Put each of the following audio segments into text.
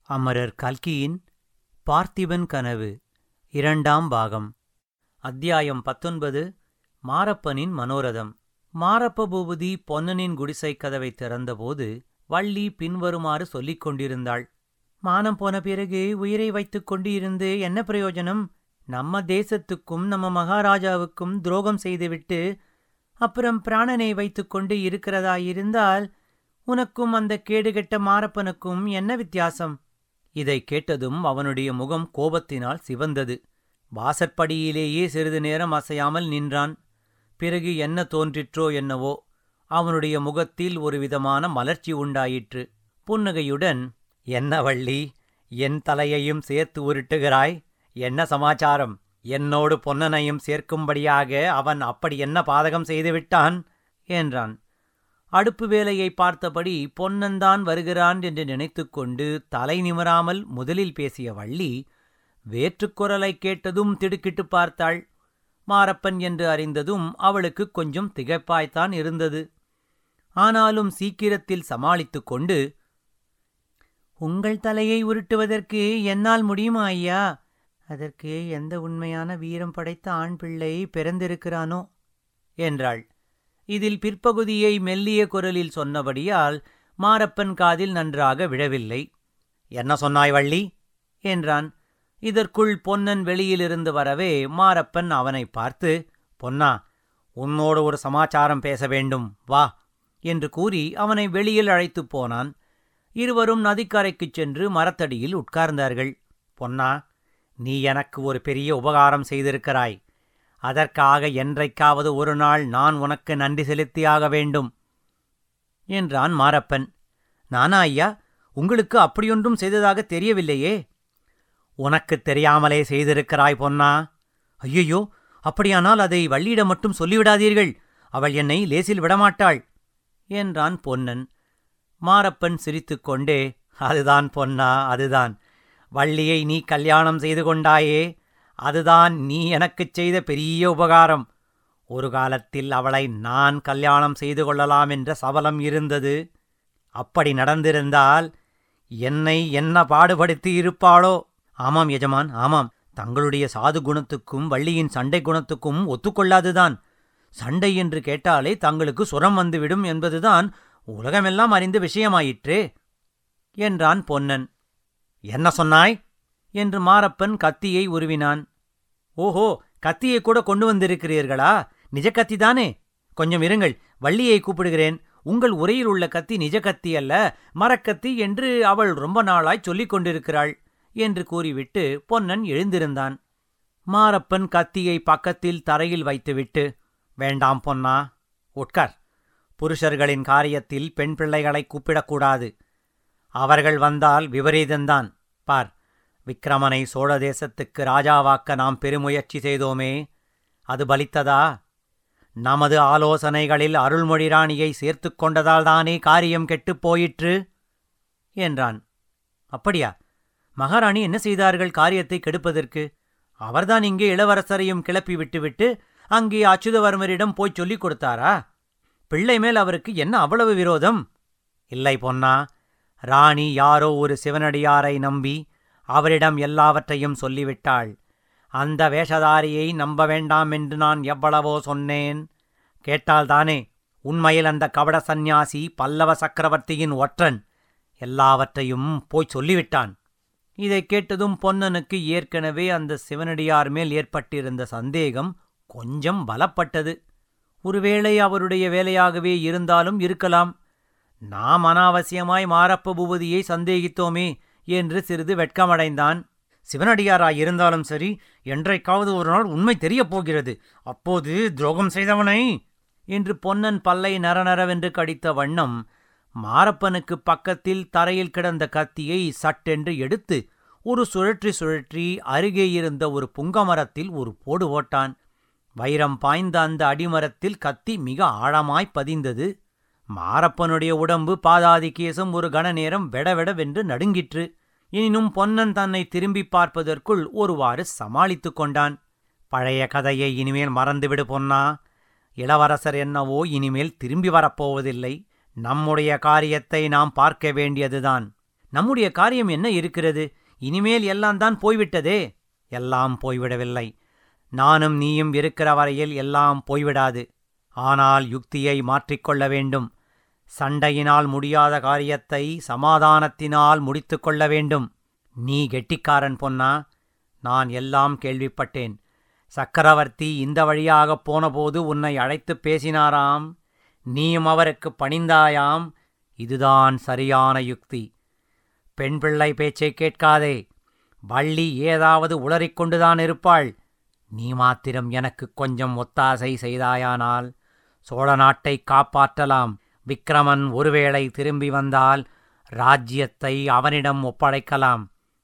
அமரர் கல்கியின் பார்த்திபன் கனவு இரண்டாம் பாகம் அத்தியாயம் பத்தொன்பது மாரப்பனின் மனோரதம் மாரப்ப பூபதி பொன்னனின் குடிசைக் கதவைத் திறந்தபோது வள்ளி பின்வருமாறு சொல்லிக் கொண்டிருந்தாள் மானம் போன பிறகு உயிரை வைத்துக் கொண்டு இருந்து என்ன பிரயோஜனம் நம்ம தேசத்துக்கும் நம்ம மகாராஜாவுக்கும் துரோகம் செய்துவிட்டு அப்புறம் பிராணனை வைத்துக்கொண்டு இருக்கிறதாயிருந்தால் உனக்கும் அந்த கேடுகெட்ட மாரப்பனுக்கும் என்ன வித்தியாசம் இதைக் கேட்டதும் அவனுடைய முகம் கோபத்தினால் சிவந்தது வாசற்படியிலேயே சிறிது நேரம் அசையாமல் நின்றான் பிறகு என்ன தோன்றிற்றோ என்னவோ அவனுடைய முகத்தில் ஒரு விதமான மலர்ச்சி உண்டாயிற்று புன்னகையுடன் என்ன வள்ளி என் தலையையும் சேர்த்து உருட்டுகிறாய் என்ன சமாச்சாரம் என்னோடு பொன்னனையும் சேர்க்கும்படியாக அவன் அப்படி என்ன பாதகம் செய்துவிட்டான் என்றான் அடுப்பு வேலையை பார்த்தபடி பொன்னன்தான் வருகிறான் என்று நினைத்துக்கொண்டு தலை நிமிராமல் முதலில் பேசிய வள்ளி வேற்றுக்குரலைக் கேட்டதும் திடுக்கிட்டு பார்த்தாள் மாரப்பன் என்று அறிந்ததும் அவளுக்கு கொஞ்சம் திகைப்பாய்த்தான் இருந்தது ஆனாலும் சீக்கிரத்தில் சமாளித்துக் கொண்டு உங்கள் தலையை உருட்டுவதற்கு என்னால் முடியுமா ஐயா அதற்கு எந்த உண்மையான வீரம் படைத்த ஆண் பிள்ளை பிறந்திருக்கிறானோ என்றாள் இதில் பிற்பகுதியை மெல்லிய குரலில் சொன்னபடியால் மாரப்பன் காதில் நன்றாக விழவில்லை என்ன சொன்னாய் வள்ளி என்றான் இதற்குள் பொன்னன் வெளியிலிருந்து வரவே மாரப்பன் அவனை பார்த்து பொன்னா உன்னோடு ஒரு சமாச்சாரம் பேச வேண்டும் வா என்று கூறி அவனை வெளியில் அழைத்துப் போனான் இருவரும் நதிக்கரைக்குச் சென்று மரத்தடியில் உட்கார்ந்தார்கள் பொன்னா நீ எனக்கு ஒரு பெரிய உபகாரம் செய்திருக்கிறாய் அதற்காக என்றைக்காவது ஒரு நாள் நான் உனக்கு நன்றி செலுத்தியாக வேண்டும் என்றான் மாரப்பன் நானா ஐயா உங்களுக்கு அப்படியொன்றும் செய்ததாக தெரியவில்லையே உனக்குத் தெரியாமலே செய்திருக்கிறாய் பொன்னா ஐயையோ அப்படியானால் அதை வள்ளியிடம் மட்டும் சொல்லிவிடாதீர்கள் அவள் என்னை லேசில் விடமாட்டாள் என்றான் பொன்னன் மாரப்பன் சிரித்துக்கொண்டே அதுதான் பொன்னா அதுதான் வள்ளியை நீ கல்யாணம் செய்து கொண்டாயே அதுதான் நீ எனக்குச் செய்த பெரிய உபகாரம் ஒரு காலத்தில் அவளை நான் கல்யாணம் செய்து கொள்ளலாம் என்ற சபலம் இருந்தது அப்படி நடந்திருந்தால் என்னை என்ன பாடுபடுத்தி இருப்பாளோ ஆமாம் எஜமான் ஆமாம் தங்களுடைய சாது குணத்துக்கும் வள்ளியின் சண்டை குணத்துக்கும் ஒத்துக்கொள்ளாதுதான் சண்டை என்று கேட்டாலே தங்களுக்கு சுரம் வந்துவிடும் என்பதுதான் உலகமெல்லாம் அறிந்த விஷயமாயிற்றே என்றான் பொன்னன் என்ன சொன்னாய் என்று மாரப்பன் கத்தியை உருவினான் ஓஹோ கத்தியை கூட கொண்டு வந்திருக்கிறீர்களா நிஜ கத்திதானே கொஞ்சம் இருங்கள் வள்ளியை கூப்பிடுகிறேன் உங்கள் உரையில் உள்ள கத்தி நிஜ கத்தி அல்ல மரக்கத்தி என்று அவள் ரொம்ப நாளாய் சொல்லிக் கொண்டிருக்கிறாள் என்று கூறிவிட்டு பொன்னன் எழுந்திருந்தான் மாரப்பன் கத்தியை பக்கத்தில் தரையில் வைத்துவிட்டு வேண்டாம் பொன்னா உட்கார் புருஷர்களின் காரியத்தில் பெண் பிள்ளைகளை கூப்பிடக்கூடாது அவர்கள் வந்தால் விபரீதந்தான் பார் விக்கிரமனை சோழ தேசத்துக்கு ராஜாவாக்க நாம் பெருமுயற்சி செய்தோமே அது பலித்ததா நமது ஆலோசனைகளில் அருள்மொழி ராணியை சேர்த்து கொண்டதால்தானே காரியம் கெட்டுப் போயிற்று என்றான் அப்படியா மகாராணி என்ன செய்தார்கள் காரியத்தை கெடுப்பதற்கு அவர்தான் இங்கே இளவரசரையும் கிளப்பி விட்டுவிட்டு அங்கே அச்சுதவர்மரிடம் போய்ச் சொல்லிக் கொடுத்தாரா பிள்ளை மேல் அவருக்கு என்ன அவ்வளவு விரோதம் இல்லை பொன்னா ராணி யாரோ ஒரு சிவனடியாரை நம்பி அவரிடம் எல்லாவற்றையும் சொல்லிவிட்டாள் அந்த வேஷதாரியை நம்ப வேண்டாம் என்று நான் எவ்வளவோ சொன்னேன் கேட்டால்தானே உண்மையில் அந்த கபட சந்நியாசி பல்லவ சக்கரவர்த்தியின் ஒற்றன் எல்லாவற்றையும் போய்ச் சொல்லிவிட்டான் இதைக் கேட்டதும் பொன்னனுக்கு ஏற்கனவே அந்த சிவனடியார் மேல் ஏற்பட்டிருந்த சந்தேகம் கொஞ்சம் பலப்பட்டது ஒருவேளை அவருடைய வேலையாகவே இருந்தாலும் இருக்கலாம் நாம் அனாவசியமாய் மாரப்ப பூபதியை சந்தேகித்தோமே என்று சிறிது வெட்கமடைந்தான் சிவனடியாராயிருந்தாலும் சரி என்றைக்காவது ஒரு நாள் உண்மை தெரியப் போகிறது அப்போது துரோகம் செய்தவனை என்று பொன்னன் பல்லை நரநரவென்று கடித்த வண்ணம் மாரப்பனுக்கு பக்கத்தில் தரையில் கிடந்த கத்தியை சட்டென்று எடுத்து ஒரு சுழற்றி சுழற்றி அருகே இருந்த ஒரு புங்கமரத்தில் ஒரு போடு போட்டான் வைரம் பாய்ந்த அந்த அடிமரத்தில் கத்தி மிக ஆழமாய் பதிந்தது மாரப்பனுடைய உடம்பு பாதாதி கேசம் ஒரு கண நேரம் வெடவெடவென்று நடுங்கிற்று எனினும் பொன்னன் தன்னை திரும்பி பார்ப்பதற்குள் ஒருவாறு சமாளித்துக் கொண்டான் பழைய கதையை இனிமேல் மறந்துவிடு பொன்னா இளவரசர் என்னவோ இனிமேல் திரும்பி வரப்போவதில்லை நம்முடைய காரியத்தை நாம் பார்க்க வேண்டியதுதான் நம்முடைய காரியம் என்ன இருக்கிறது இனிமேல் எல்லாம் தான் போய்விட்டதே எல்லாம் போய்விடவில்லை நானும் நீயும் இருக்கிற வரையில் எல்லாம் போய்விடாது ஆனால் யுக்தியை மாற்றிக்கொள்ள வேண்டும் சண்டையினால் முடியாத காரியத்தை சமாதானத்தினால் முடித்துக் கொள்ள வேண்டும் நீ கெட்டிக்காரன் பொன்னா நான் எல்லாம் கேள்விப்பட்டேன் சக்கரவர்த்தி இந்த வழியாகப் போனபோது உன்னை அழைத்துப் பேசினாராம் நீயும் அவருக்கு பணிந்தாயாம் இதுதான் சரியான யுக்தி பெண் பிள்ளை பேச்சைக் கேட்காதே வள்ளி ஏதாவது உளறிக்கொண்டுதான் இருப்பாள் நீ மாத்திரம் எனக்கு கொஞ்சம் ஒத்தாசை செய்தாயானால் சோழ நாட்டை காப்பாற்றலாம் விக்கிரமன் ஒருவேளை திரும்பி வந்தால் ராஜ்யத்தை அவனிடம் ஒப்படைக்கலாம்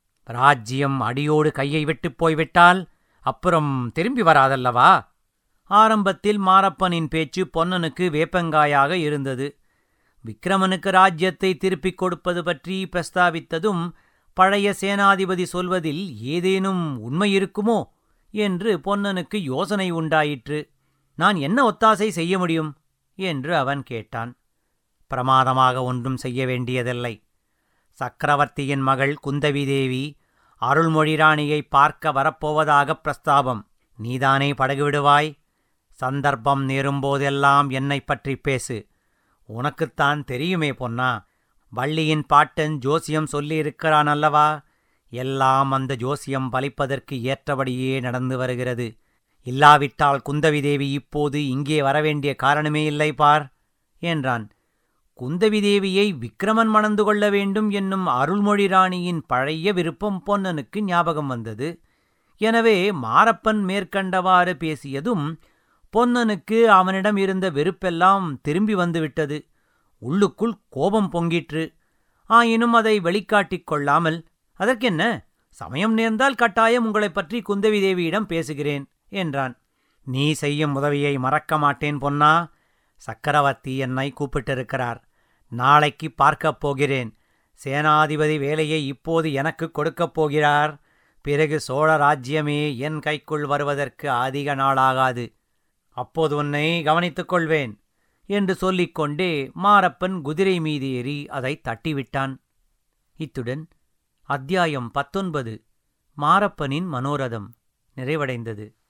ராஜ்யம் அடியோடு கையை விட்டுப் போய்விட்டால் அப்புறம் திரும்பி வராதல்லவா ஆரம்பத்தில் மாரப்பனின் பேச்சு பொன்னனுக்கு வேப்பங்காயாக இருந்தது விக்கிரமனுக்கு ராஜ்யத்தை திருப்பிக் கொடுப்பது பற்றி பிரஸ்தாபித்ததும் பழைய சேனாதிபதி சொல்வதில் ஏதேனும் உண்மை இருக்குமோ என்று பொன்னனுக்கு யோசனை உண்டாயிற்று நான் என்ன ஒத்தாசை செய்ய முடியும் என்று அவன் கேட்டான் பிரமாதமாக ஒன்றும் செய்ய வேண்டியதில்லை சக்கரவர்த்தியின் மகள் குந்தவி தேவி அருள்மொழி ராணியை பார்க்க வரப்போவதாக பிரஸ்தாபம் நீதானே படகு விடுவாய் சந்தர்ப்பம் நேரும்போதெல்லாம் என்னைப் பற்றி பேசு உனக்குத்தான் தெரியுமே பொன்னா வள்ளியின் பாட்டன் ஜோசியம் சொல்லியிருக்கிறான் அல்லவா எல்லாம் அந்த ஜோசியம் பலிப்பதற்கு ஏற்றபடியே நடந்து வருகிறது இல்லாவிட்டால் குந்தவி தேவி இப்போது இங்கே வரவேண்டிய காரணமே இல்லை பார் என்றான் குந்தவி தேவியை விக்கிரமன் மணந்து கொள்ள வேண்டும் என்னும் அருள்மொழி ராணியின் பழைய விருப்பம் பொன்னனுக்கு ஞாபகம் வந்தது எனவே மாரப்பன் மேற்கண்டவாறு பேசியதும் பொன்னனுக்கு அவனிடம் இருந்த வெறுப்பெல்லாம் திரும்பி வந்துவிட்டது உள்ளுக்குள் கோபம் பொங்கிற்று ஆயினும் அதை வெளிக்காட்டிக் கொள்ளாமல் அதற்கென்ன சமயம் நேர்ந்தால் கட்டாயம் உங்களைப் பற்றி குந்தவி தேவியிடம் பேசுகிறேன் என்றான் நீ செய்யும் உதவியை மறக்க மாட்டேன் பொன்னா சக்கரவர்த்தி என்னை கூப்பிட்டிருக்கிறார் நாளைக்கு பார்க்கப் போகிறேன் சேனாதிபதி வேலையை இப்போது எனக்கு கொடுக்கப் போகிறார் பிறகு சோழ ராஜ்யமே என் கைக்குள் வருவதற்கு அதிக நாளாகாது அப்போது உன்னை கவனித்துக் கொள்வேன் என்று சொல்லிக்கொண்டே மாரப்பன் குதிரை மீது ஏறி அதை தட்டிவிட்டான் இத்துடன் அத்தியாயம் பத்தொன்பது மாரப்பனின் மனோரதம் நிறைவடைந்தது